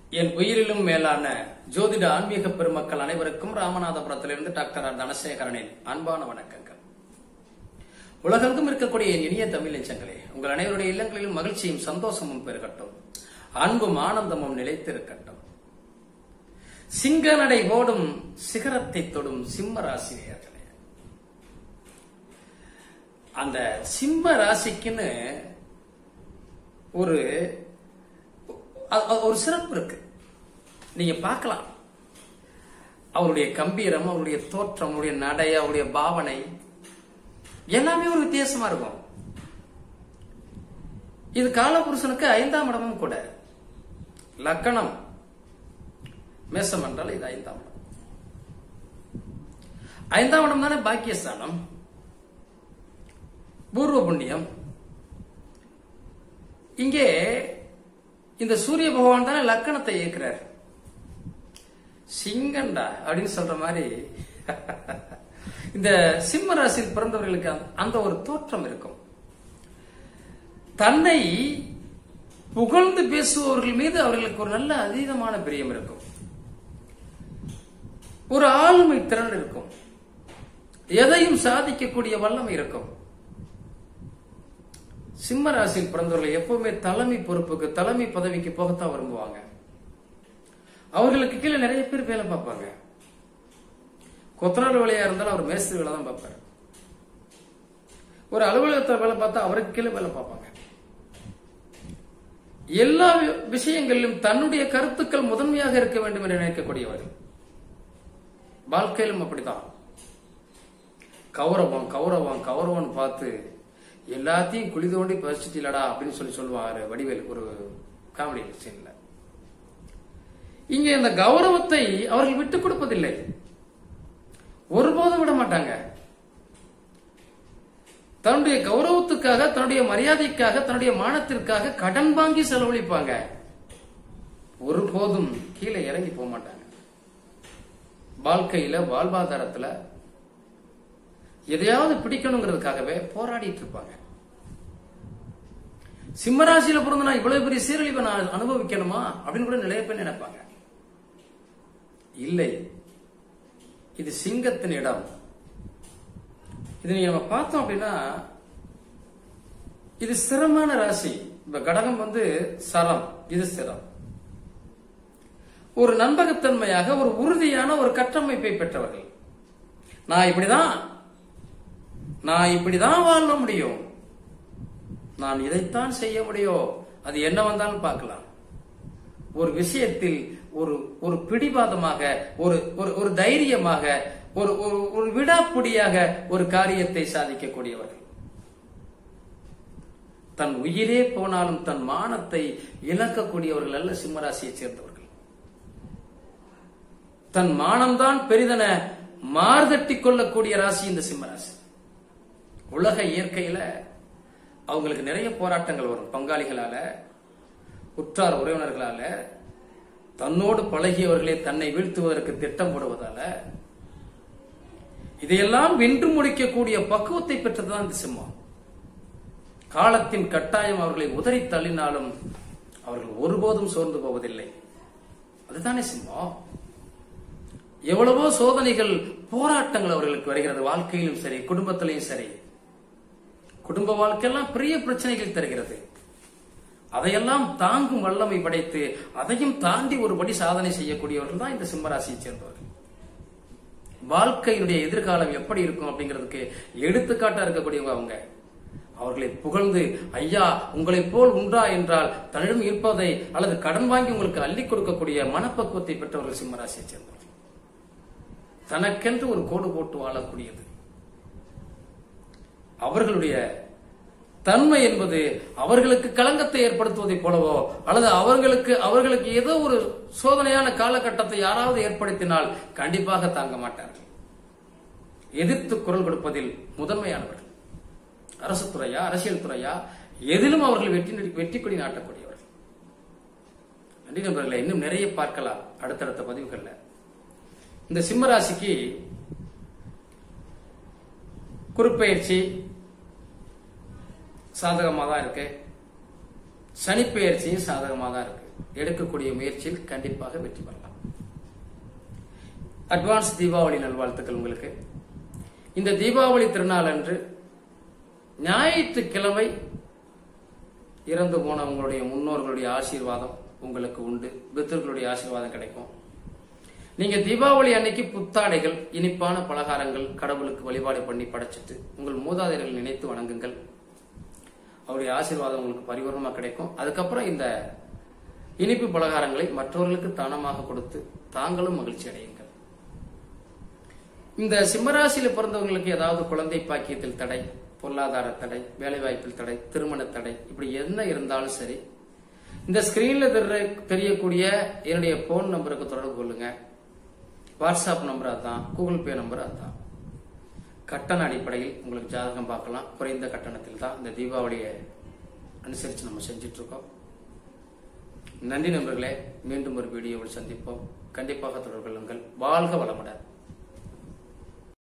என் உயிரிலும் மேலான ஜோதிட ஆன்மீக பெருமக்கள் அனைவருக்கும் ராமநாதபுரத்திலிருந்து டாக்டர் ஆர் தனசேகரனின் அன்பான வணக்கங்கள் உலகெங்கும் இருக்கக்கூடிய என் இனிய தமிழ் நெஞ்சங்களே உங்கள் அனைவருடைய இல்லங்களிலும் மகிழ்ச்சியும் சந்தோஷமும் பெருகட்டும் அன்பும் ஆனந்தமும் நிலைத்திருக்கட்டும் சிங்க நடை ஓடும் சிகரத்தை தொடும் சிம்ம ராசினியர்களே அந்த சிம்ம ராசிக்குன்னு ஒரு அ- அ- ஒரு சிறப்பு இருக்கு நீங்க பார்க்கலாம் அவருடைய கம்பீரம் அவருடைய தோற்றம் அவருடைய நடை அவருடைய பாவனை எல்லாமே ஒரு வித்தியாசமா இருக்கும் இது காலபுருஷனுக்கு ஐந்தாம் இடமும் கூட லக்கணம் மேசம் என்றால் இது ஐந்தாம் இடம் ஐந்தாம் இடம் தானே பாக்கியஸ்தானம் பூர்வ புண்ணியம் இங்கே இந்த சூரிய பகவான் தானே லக்கணத்தை இயக்குறார் சிங்கண்டா அப்படின்னு சொல்ற மாதிரி இந்த சிம்ம ராசியில் பிறந்தவர்களுக்கு அந்த- அந்த ஒரு தோற்றம் இருக்கும் தன்னை புகழ்ந்து பேசுபவர்கள் மீது அவர்களுக்கு ஒரு நல்ல அதீதமான பிரியம் இருக்கும் ஒரு ஆளுமை திறன் இருக்கும் எதையும் சாதிக்கக்கூடிய வல்லமை இருக்கும் சிம்ம ராசியில் பிறந்தவர்கள் எப்பவுமே தலைமை பொறுப்புக்கு தலைமை பதவிக்கு போகத்தான் விரும்புவாங்க அவர்களுக்கு கீழே நிறைய பேர் வேலை பார்ப்பாங்க கொத்தனார் வேலையா இருந்தாலும் அவர் மேஸ்திரி வேலை தான் பார்ப்பாரு ஒரு அலுவலகத்தில் வேலை பார்த்தா அவருக்கு கீழே வேலை பார்ப்பாங்க எல்லா வி- விஷயங்களிலும் தன்னுடைய கருத்துக்கள் முதன்மையாக இருக்க வேண்டும் என்று நினைக்கக்கூடியவர் வாழ்க்கையிலும் அப்படித்தான் கௌரவம் கௌரவம் கௌரவம் பார்த்து எல்லாத்தையும் குழி தோண்டி பறிச்சிட்டீலடா அப்படின்னு சொல்லி சொல்லுவாரு வடிவேல் ஒரு காமெடி சீன்ல இங்க இந்த கௌரவத்தை அவர்கள் விட்டுக் கொடுப்பதில்லை ஒருபோதும் விட மாட்டாங்க தன்னுடைய கௌரவத்துக்காக தன்னுடைய மரியாதைக்காக தன்னுடைய மானத்திற்காக கடன் வாங்கி செலவழிப்பாங்க ஒருபோதும் கீழே இறங்கி போக மாட்டாங்க வாழ்க்கையில வாழ்வாதாரத்துல எதையாவது பிடிக்கணுங்கிறதுக்காகவே போராடிட்டு இருப்பாங்க சிம்மராசியில பிறந்த நான் இவ்வளவு பெரிய சீரழிவை நான் அனுபவிக்கணுமா அப்படின்னு கூட நிறைய பேர் நினைப்பாங்க இல்லை இது சிங்கத்தின் இடம் இது நீங்க நம்ம பார்த்தோம் அப்படின்னா இது ஸ்திரமான ராசி இப்ப கடகம் வந்து சரம் இது ஸ்திரம் ஒரு நம்பகத்தன்மையாக ஒரு உறுதியான ஒரு கட்டமைப்பை பெற்றவர்கள் நான் இப்படிதான் நான் இப்படிதான் வாழ முடியும் நான் இதைத்தான் செய்ய முடியும் அது என்ன வந்தாலும் பார்க்கலாம் ஒரு விஷயத்தில் ஒரு ஒரு பிடிவாதமாக ஒரு ஒரு ஒரு தைரியமாக ஒரு ஒரு ஒரு விடாப்புடியாக ஒரு காரியத்தை சாதிக்கக்கூடியவர்கள் தன் உயிரே போனாலும் தன் மானத்தை இழக்கக்கூடியவர்கள் அல்ல சிம்மராசியைச் சேர்ந்தவர்கள் தன் மானம்தான் பெரிதென மார்தட்டிக் கொள்ளக்கூடிய ராசி இந்த சிம்மராசி உலக இயற்கையில அவங்களுக்கு நிறைய போராட்டங்கள் வரும் பங்காளிகளால உற்றார் உறவினர்களால தன்னோடு பழகியவர்களே தன்னை வீழ்த்துவதற்கு திட்டம் போடுவதால இதையெல்லாம் வென்று முடிக்கக்கூடிய பக்குவத்தை பெற்றதுதான் இந்த சிம்மம் காலத்தின் கட்டாயம் அவர்களை உதறி தள்ளினாலும் அவர்கள் ஒருபோதும் சோர்ந்து போவதில்லை அதுதானே சிம்மம் எவ்வளவோ சோதனைகள் போராட்டங்கள் அவர்களுக்கு வருகிறது வாழ்க்கையிலும் சரி குடும்பத்திலையும் சரி குடும்ப வாழ்க்கையெல்லாம் பெரிய பிரச்சனைகள் தருகிறது அதையெல்லாம் தாங்கும் வல்லமை படைத்து அதையும் தாண்டி ஒருபடி சாதனை செய்யக்கூடியவர்கள் தான் இந்த சிம்மராசியை சேர்ந்தவர்கள் வாழ்க்கையினுடைய எதிர்காலம் எப்படி இருக்கும் அப்படிங்கிறதுக்கு எடுத்துக்காட்டா இருக்கக்கூடியவங்க அவங்க அவர்களை புகழ்ந்து ஐயா உங்களைப் போல் உண்டா என்றால் தன்னிடம் இருப்பதை அல்லது கடன் வாங்கி உங்களுக்கு அள்ளி கொடுக்கக்கூடிய மனப்பக்குவத்தை பெற்றவர்கள் சிம்மராசியை சேர்ந்தவர்கள் தனக்கென்று ஒரு கோடு போட்டு வாழக்கூடியது அவர்களுடைய தன்மை என்பது அவர்களுக்கு களங்கத்தை ஏற்படுத்துவதைப் போலவோ அல்லது அவர்களுக்கு அவர்களுக்கு ஏதோ ஒரு சோதனையான காலகட்டத்தை யாராவது ஏற்படுத்தினால் கண்டிப்பாக தாங்க மாட்டார்கள் எதிர்த்து குரல் கொடுப்பதில் முதன்மையானவர்கள் அரசு துறையா அரசியல் துறையா எதிலும் அவர்கள் வெற்றி நடி- வெற்றி கொடி நாட்டக்கூடியவர்கள் நன்றி நண்பர்களை இன்னும் நிறைய பார்க்கலாம் அடுத்தடுத்த பதிவுகள்ல இந்த சிம்மராசிக்கு குறுப்பெயர்ச்சி சாதகமாக தான் இருக்கு சனிப்பெயர்ச்சியும் சாதகமாக தான் இருக்கு எடுக்கக்கூடிய முயற்சியில் கண்டிப்பாக வெற்றி பெறலாம் அட்வான்ஸ் தீபாவளி நல்வாழ்த்துக்கள் உங்களுக்கு இந்த தீபாவளி திருநாள் அன்று ஞாயிற்றுக்கிழமை இறந்து போன உங்களுடைய முன்னோர்களுடைய ஆசீர்வாதம் உங்களுக்கு உண்டு பித்தர்களுடைய ஆசீர்வாதம் கிடைக்கும் நீங்க தீபாவளி அன்னைக்கு புத்தாடைகள் இனிப்பான பலகாரங்கள் கடவுளுக்கு வழிபாடு பண்ணி படைச்சிட்டு உங்கள் மூதாதையர்கள் நினைத்து வணங்குங்கள் அவருடைய ஆசீர்வாதம் உங்களுக்கு பரிபூர்ணமா கிடைக்கும் அதுக்கப்புறம் இந்த இனிப்பு பலகாரங்களை மற்றவர்களுக்கு தானமாக கொடுத்து தாங்களும் மகிழ்ச்சி அடையுங்கள் இந்த சிம்மராசியில பிறந்தவங்களுக்கு ஏதாவது குழந்தை பாக்கியத்தில் தடை பொருளாதார தடை வேலைவாய்ப்பில் தடை திருமண தடை இப்படி என்ன இருந்தாலும் சரி இந்த ஸ்கிரீன்ல தெரிய தெரியக்கூடிய என்னுடைய போன் நம்பருக்கு தொடர்பு கொள்ளுங்க வாட்ஸ்அப் நம்பர் அதான் கூகுள் பே நம்பர் அதான் கட்டண அடிப்படையில் உங்களுக்கு ஜாதகம் பார்க்கலாம் குறைந்த கட்டணத்தில் தான் இந்த தீபாவளியை அனுசரித்து நம்ம செஞ்சுட்டு இருக்கோம் நன்றி நண்பர்களே மீண்டும் ஒரு வீடியோவில் சந்திப்போம் கண்டிப்பாக தொடர்பு கொள்ளுங்கள் வாழ்க வளமுடன்